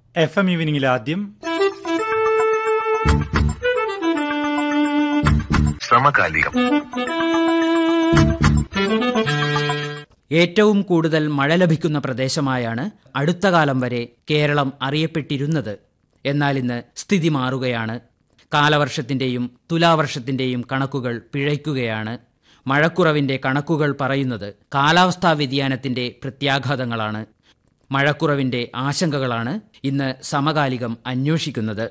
F M ഈവനിങ്ങിൽ ആദ്യം സമകാലികം ഏറ്റവും കൂടുതൽ മഴ ലഭിക്കുന്ന പ്രദേശമായാണ് അടുത്ത കാലം വരെ കേരളം അറിയപ്പെട്ടിരുന്നത് എന്നാൽ ഇന്ന് സ്ഥിതി മാറുകയാണ് കാലവർഷത്തിന്റെയും തുലാവർഷത്തിന്റെയും കണക്കുകൾ പിഴയ്ക്കുകയാണ് മഴക്കുറവിന്റെ കണക്കുകൾ പറയുന്നത് കാലാവസ്ഥാ വ്യതിയാനത്തിന്റെ പ്രത്യാഘാതങ്ങളാണ് മഴക്കുറവിന്റെ ആശങ്കകളാണ് ഇന്ന് സമകാലികം അന്വേഷിക്കുന്നത്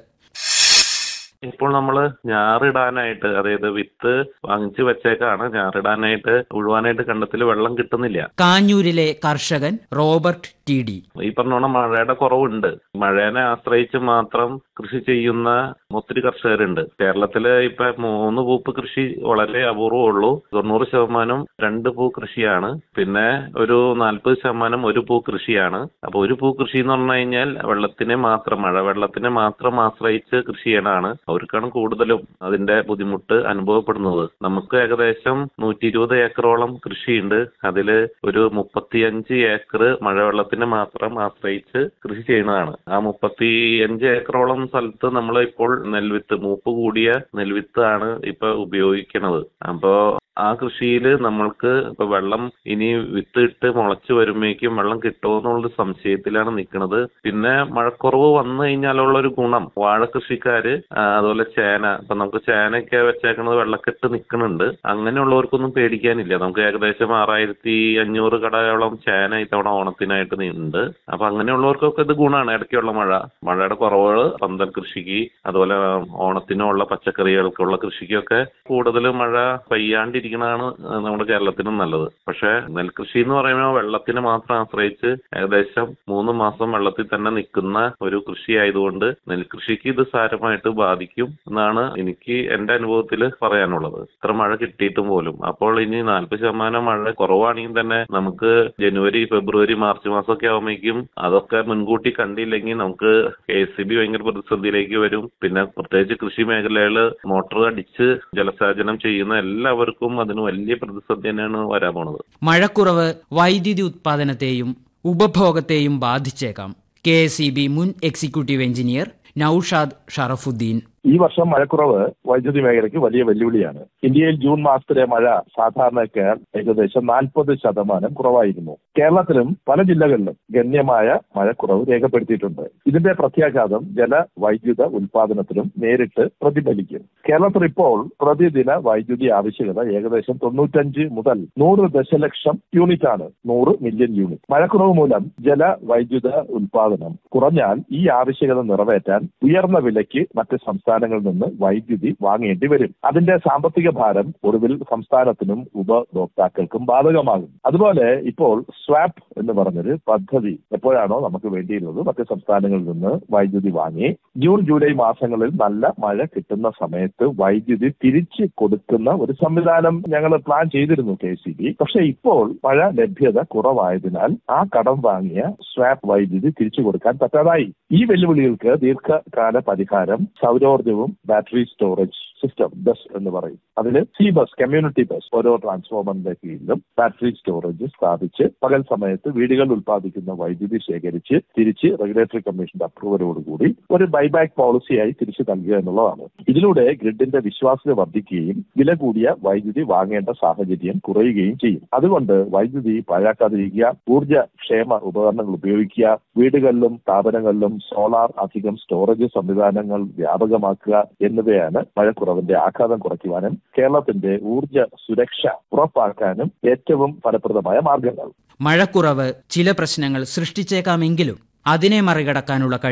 ഇപ്പോൾ നമ്മള് ഞാറിടാനായിട്ട് അതായത് വിത്ത് വാങ്ങിച്ചു വെച്ചേക്കാണ് ഞാറിടാനായിട്ട് ഉഴുവാനായിട്ട് കണ്ടത്തിൽ വെള്ളം കിട്ടുന്നില്ല കാഞ്ഞൂരിലെ കർഷകൻ റോബർട്ട് ടി ഡി ഈ പറഞ്ഞോണം മഴയുടെ കുറവുണ്ട് മഴേനെ ആശ്രയിച്ച് മാത്രം കൃഷി ചെയ്യുന്ന ഒത്തിരി കർഷകരുണ്ട് കേരളത്തില് ഇപ്പൊ മൂന്ന് പൂപ്പ് കൃഷി വളരെ അപൂർവമുള്ളൂ തൊണ്ണൂറ് ശതമാനം രണ്ട് പൂ കൃഷിയാണ് പിന്നെ ഒരു നാൽപ്പത് ശതമാനം ഒരു പൂ കൃഷിയാണ് അപ്പൊ ഒരു പൂ കൃഷി എന്ന് പറഞ്ഞു കഴിഞ്ഞാൽ വെള്ളത്തിനെ മാത്രം മഴ വെള്ളത്തിനെ മാത്രം ആശ്രയിച്ച് കൃഷി ചെയ്യണതാണ് അവർക്കാണ് കൂടുതലും അതിന്റെ ബുദ്ധിമുട്ട് അനുഭവപ്പെടുന്നത് നമുക്ക് ഏകദേശം നൂറ്റി ഇരുപത് ഏക്കറോളം കൃഷിയുണ്ട് അതില് ഒരു മുപ്പത്തിയഞ്ച് ഏക്കർ മഴവെള്ളത്തിനെ മാത്രം ആശ്രയിച്ച് കൃഷി ചെയ്യുന്നതാണ് ആ മുപ്പത്തിയഞ്ച് ഏക്കറോളം സ്ഥലത്ത് നമ്മൾ ഇപ്പോൾ നെൽവിത്ത് മൂപ്പ് കൂടിയ നെൽവിത്ത് ആണ് ഇപ്പൊ ഉപയോഗിക്കുന്നത് അപ്പോ ആ കൃഷിയിൽ നമ്മൾക്ക് ഇപ്പൊ വെള്ളം ഇനി വിത്ത് ഇട്ട് മുളച്ചു വരുമ്പോഴേക്കും വെള്ളം കിട്ടുമോ എന്നുള്ളൊരു സംശയത്തിലാണ് നിൽക്കുന്നത് പിന്നെ മഴക്കുറവ് വന്നു കഴിഞ്ഞാലുള്ള ഒരു ഗുണം വാഴ കൃഷിക്കാര് ആ, അതുപോലെ ചേന ഇപ്പൊ നമുക്ക് ചേനയൊക്കെ വെച്ചേക്കുന്നത് വെള്ളക്കെട്ട് നിൽക്കുന്നുണ്ട് അങ്ങനെയുള്ളവർക്കൊന്നും പേടിക്കാനില്ല നമുക്ക് ഏകദേശം ആറായിരത്തി അഞ്ഞൂറ് കടയോളം ചേന ഇത്തവണ ഓണത്തിനായിട്ട് നി- ഉണ്ട് അപ്പൊ അങ്ങനെയുള്ളവർക്കൊക്കെ ഇത് ഗുണമാണ് ഇടയ്ക്കുള്ള മഴ മഴയുടെ കുറവുകൾ പന്തൽ കൃഷിക്ക് അതുപോലെ ഓണത്തിനുള്ള പച്ചക്കറികൾക്കുള്ള കൃഷിക്കൊക്കെ കൂടുതൽ മഴ പെയ്യാണ്ടിരിക്കണതാണ് നമ്മുടെ കേരളത്തിനും നല്ലത് പക്ഷെ നെൽകൃഷി എന്ന് പറയുമ്പോൾ വെള്ളത്തിനെ മാത്രം ആശ്രയിച്ച് ഏകദേശം മൂന്ന് മാസം വെള്ളത്തിൽ തന്നെ നിൽക്കുന്ന ഒരു കൃഷി ആയതുകൊണ്ട് നെൽകൃഷിക്ക് ഇത് സാരമായിട്ട് ബാധിക്കും എന്നാണ് എനിക്ക് എന്റെ അനുഭവത്തിൽ പറയാനുള്ളത് ഇത്ര മഴ കിട്ടിയിട്ടും പോലും അപ്പോൾ ഇനി നാൽപ്പത് ശതമാനം മഴ കുറവാണെങ്കിൽ തന്നെ നമുക്ക് ജനുവരി ഫെബ്രുവരി മാർച്ച് മാസമൊക്കെ ആവുമ്പോഴേക്കും അതൊക്കെ മുൻകൂട്ടി കണ്ടില്ലെങ്കിൽ നമുക്ക് കെ എസ് സി ബി ഭയങ്കര പ്രതിസന്ധിയിലേക്ക് വരും പിന്നെ പ്രത്യേകിച്ച് കൃഷി മേഖലകള് മോട്ടോർ അടിച്ച് ജലസേചനം ചെയ്യുന്ന എല്ലാവർക്കും അതിന് വലിയ പ്രതിസന്ധി തന്നെയാണ് വരാൻ പോണത് മഴക്കുറവ് വൈദ്യുതി ഉത്പാദനത്തെയും ഉപഭോഗത്തെയും ബാധിച്ചേക്കാം കെ മുൻ എക്സിക്യൂട്ടീവ് എഞ്ചിനീയർ നൌഷാദ് ഷറഫുദ്ദീൻ ഈ വർഷം മഴക്കുറവ് വൈദ്യുതി മേഖലയ്ക്ക് വലിയ വെല്ലുവിളിയാണ് ഇന്ത്യയിൽ ജൂൺ മാസത്തിലെ മഴ സാധാരണക്കാൾ ഏകദേശം നാൽപ്പത് ശതമാനം കുറവായിരുന്നു കേരളത്തിലും പല ജില്ലകളിലും ഗണ്യമായ മഴക്കുറവ് രേഖപ്പെടുത്തിയിട്ടുണ്ട് ഇതിന്റെ പ്രത്യാഘാതം ജല വൈദ്യുത ഉൽപാദനത്തിലും നേരിട്ട് പ്രതിഫലിക്കും കേരളത്തിൽ ഇപ്പോൾ പ്രതിദിന വൈദ്യുതി ആവശ്യകത ഏകദേശം തൊണ്ണൂറ്റഞ്ച് മുതൽ നൂറ് ദശലക്ഷം യൂണിറ്റ് ആണ് നൂറ് മില്യൺ യൂണിറ്റ് മഴക്കുറവ് മൂലം ജല വൈദ്യുത ഉൽപാദനം കുറഞ്ഞാൽ ഈ ആവശ്യകത നിറവേറ്റാൻ ഉയർന്ന വിലയ്ക്ക് മറ്റ് സംസ്ഥാനങ്ങളിൽ നിന്ന് വൈദ്യുതി വാങ്ങേണ്ടി വരും അതിന്റെ സാമ്പത്തിക ഭാരം ഒടുവിൽ സംസ്ഥാനത്തിനും ഉപഭോക്താക്കൾക്കും ബാധകമാകും അതുപോലെ ഇപ്പോൾ സ്വാപ്പ് എന്ന് പറഞ്ഞൊരു പദ്ധതി എപ്പോഴാണോ നമുക്ക് വേണ്ടിയിരുന്നത് മറ്റ് സംസ്ഥാനങ്ങളിൽ നിന്ന് വൈദ്യുതി വാങ്ങി ജൂൺ ജൂലൈ മാസങ്ങളിൽ നല്ല മഴ കിട്ടുന്ന സമയത്ത് വൈദ്യുതി തിരിച്ചു കൊടുക്കുന്ന ഒരു സംവിധാനം ഞങ്ങൾ പ്ലാൻ ചെയ്തിരുന്നു കെ സി ബി പക്ഷെ ഇപ്പോൾ മഴ ലഭ്യത കുറവായതിനാൽ ആ കടം വാങ്ങിയ സ്വാപ്പ് വൈദ്യുതി തിരിച്ചു കൊടുക്കാൻ പറ്റാതായി ഈ വെല്ലുവിളികൾക്ക് ദീർഘകാല പരിഹാരം സൗരോർജ്ജവും ബാറ്ററി സ്റ്റോറേജ് സിസ്റ്റം ബസ് എന്ന് പറയും അതിൽ സി ബസ് കമ്മ്യൂണിറ്റി ബസ് ഓരോ ട്രാൻസ്ഫോമറിന്റെ കീഴിലും ബാറ്ററി സ്റ്റോറേജ് സ്ഥാപിച്ച് പകൽ സമയത്ത് വീടുകൾ ഉൽപ്പാദിക്കുന്ന വൈദ്യുതി ശേഖരിച്ച് തിരിച്ച് റെഗുലേറ്ററി കമ്മീഷന്റെ അപ്രൂവലോടുകൂടി ഒരു ബൈബാക്ക് പോളിസിയായി തിരിച്ചു നൽകുക എന്നുള്ളതാണ് ഇതിലൂടെ ഗ്രിഡിന്റെ വിശ്വാസ്യത വർദ്ധിക്കുകയും വില കൂടിയ വൈദ്യുതി വാങ്ങേണ്ട സാഹചര്യം കുറയുകയും ചെയ്യും അതുകൊണ്ട് വൈദ്യുതി പാഴാക്കാതിരിക്കുക ഊർജ്ജ ക്ഷേമ ഉപകരണങ്ങൾ ഉപയോഗിക്കുക വീടുകളിലും സ്ഥാപനങ്ങളിലും സോളാർ അധികം സ്റ്റോറേജ് സംവിധാനങ്ങൾ വ്യാപകമാക്കുക എന്നിവയാണ് മഴക്കുറവിന്റെ ആഘാതം കുറയ്ക്കുവാനും കേരളത്തിന്റെ ഊർജ്ജ സുരക്ഷ ഉറപ്പാക്കാനും ഏറ്റവും ഫലപ്രദമായ മാർഗങ്ങൾ മഴക്കുറവ് ചില പ്രശ്നങ്ങൾ സൃഷ്ടിച്ചേക്കാമെങ്കിലും അതിനെ മറികടക്കാനുള്ള കഴിവ്